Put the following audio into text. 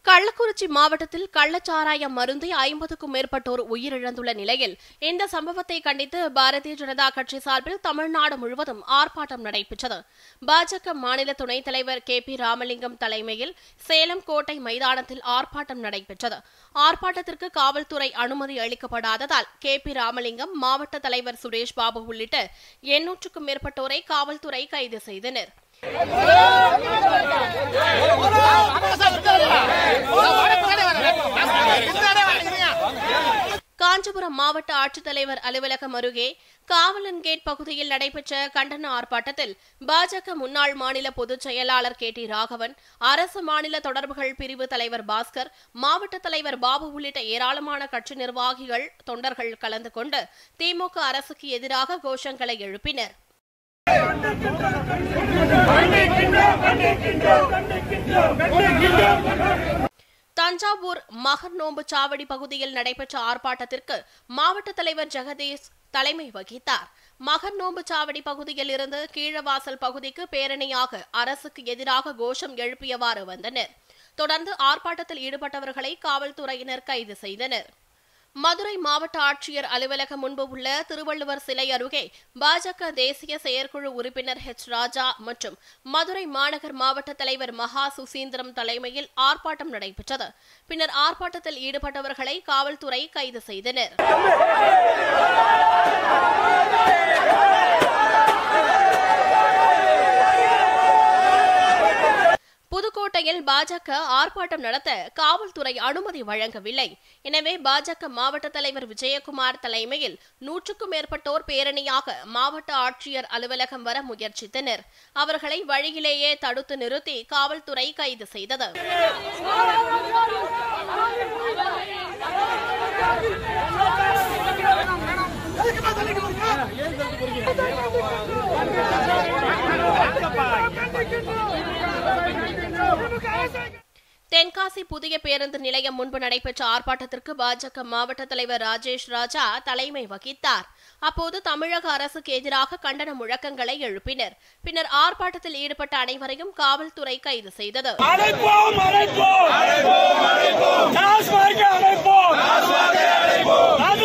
கள்ளக்குறிச்சி மாவட்டத்தில் கள்ளச்சாராயம் மருந்தி ஐம்பதுக்கும் மேற்பட்டோர் உயிரிழந்துள்ள நிலையில் இந்த சம்பவத்தை கண்டித்து பாரதிய ஜனதா கட்சி சார்பில் தமிழ்நாடு முழுவதும் ஆர்ப்பாட்டம் நடைபெற்றது பாஜக மாநில துணைத் தலைவர் கே பி ராமலிங்கம் தலைமையில் சேலம் கோட்டை மைதானத்தில் ஆர்ப்பாட்டம் நடைபெற்றது ஆர்ப்பாட்டத்திற்கு காவல்துறை அனுமதி அளிக்கப்படாததால் கே பி ராமலிங்கம் மாவட்ட தலைவர் சுரேஷ் பாபு உள்ளிட்ட எண்ணூற்றுக்கும் மேற்பட்டோரை காவல்துறை கைது செய்தனர் காஞ்சிபுரம் மாவட்ட ஆட்சித்தலைவர் அலுவலகம் அருகே காவலன் கேட் பகுதியில் நடைபெற்ற கண்டன ஆர்ப்பாட்டத்தில் பாஜக முன்னாள் மாநில பொதுச் செயலாளர் கே டி ராகவன் அரசு மாநில தொடர்புகள் பிரிவு தலைவர் பாஸ்கர் மாவட்ட தலைவர் பாபு உள்ளிட்ட ஏராளமான கட்சி நிர்வாகிகள் தொண்டர்கள் கலந்து கொண்டு திமுக அரசுக்கு எதிராக கோஷங்களை எழுப்பினர் தஞ்சாவூர் மகர் நோம்பு சாவடி பகுதியில் நடைபெற்ற ஆர்ப்பாட்டத்திற்கு மாவட்ட தலைவர் ஜெகதீஷ் தலைமை வகித்தார் மகர் நோம்பு சாவடி பகுதியில் இருந்து கீழவாசல் பகுதிக்கு பேரணியாக அரசுக்கு எதிராக கோஷம் எழுப்பியவாறு வந்தனர் தொடர்ந்து ஆர்ப்பாட்டத்தில் ஈடுபட்டவர்களை காவல்துறையினர் கைது செய்தனர் மதுரை மாவட்ட ஆட்சியர் அலுவலகம் முன்பு உள்ள திருவள்ளுவர் சிலை அருகே பாஜக தேசிய செயற்குழு உறுப்பினர் ஹெச் ராஜா மற்றும் மதுரை மாநகர் மாவட்ட தலைவர் மகா சுசீந்திரம் தலைமையில் ஆர்ப்பாட்டம் நடைபெற்றது பின்னர் ஆர்ப்பாட்டத்தில் ஈடுபட்டவர்களை காவல்துறை கைது செய்தனர் புதுக்கோட்டையில் பாஜக ஆர்ப்பாட்டம் நடத்த காவல்துறை அனுமதி வழங்கவில்லை எனவே பாஜக மாவட்ட தலைவர் விஜயகுமார் தலைமையில் நூற்றுக்கும் மேற்பட்டோர் பேரணியாக மாவட்ட ஆட்சியர் அலுவலகம் வர முயற்சித்தனர் அவர்களை வழியிலேயே தடுத்து நிறுத்தி காவல்துறை கைது செய்தது தென்காசி புதிய பேருந்து நிலையம் முன்பு நடைபெற்ற ஆர்ப்பாட்டத்திற்கு பாஜக மாவட்ட தலைவர் ராஜேஷ் ராஜா தலைமை வகித்தார் அப்போது தமிழக அரசுக்கு எதிராக கண்டன முழக்கங்களை எழுப்பினர் பின்னர் ஆர்ப்பாட்டத்தில் ஈடுபட்ட அனைவரையும் காவல்துறை கைது செய்தது அழைப்போம் அழைப்போம் டாஸ்மார்க்கை அழைப்போம்